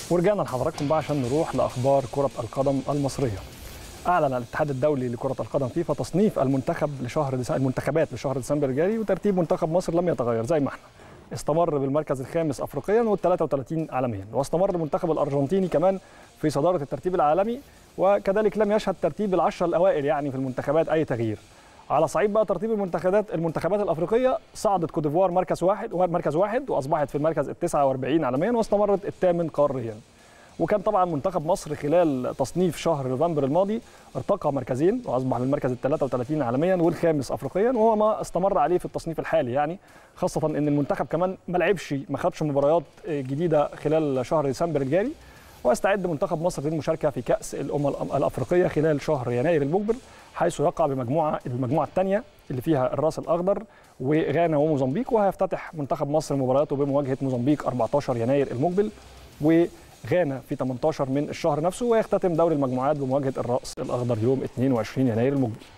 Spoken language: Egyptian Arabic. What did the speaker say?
ورجعنا لحضراتكم بقى عشان نروح لاخبار كره القدم المصريه. اعلن الاتحاد الدولي لكره القدم فيفا تصنيف المنتخب لشهر ديسمبر المنتخبات لشهر ديسمبر الجاري وترتيب منتخب مصر لم يتغير زي ما احنا. استمر بالمركز الخامس افريقيا وال 33 عالميا واستمر المنتخب الارجنتيني كمان في صداره الترتيب العالمي وكذلك لم يشهد ترتيب العشره الاوائل يعني في المنتخبات اي تغيير. على صعيد بقى ترتيب المنتخبات المنتخبات الافريقيه صعدت كوت ديفوار مركز واحد مركز واحد واصبحت في المركز ال 49 عالميا واستمرت الثامن قاريا. وكان طبعا منتخب مصر خلال تصنيف شهر نوفمبر الماضي ارتقى مركزين واصبح من المركز ال 33 عالميا والخامس افريقيا وهو ما استمر عليه في التصنيف الحالي يعني خاصه ان المنتخب كمان ما لعبش ما خدش مباريات جديده خلال شهر ديسمبر الجاري واستعد منتخب مصر للمشاركه في كاس الامم الافريقيه خلال شهر يناير المقبل حيث يقع بمجموعه المجموعه الثانيه اللي فيها الراس الاخضر وغانا وموزمبيق وهيفتتح منتخب مصر مبارياته بمواجهه موزمبيق 14 يناير المقبل وغانا في 18 من الشهر نفسه ويختتم دوري المجموعات بمواجهه الراس الاخضر يوم 22 يناير المقبل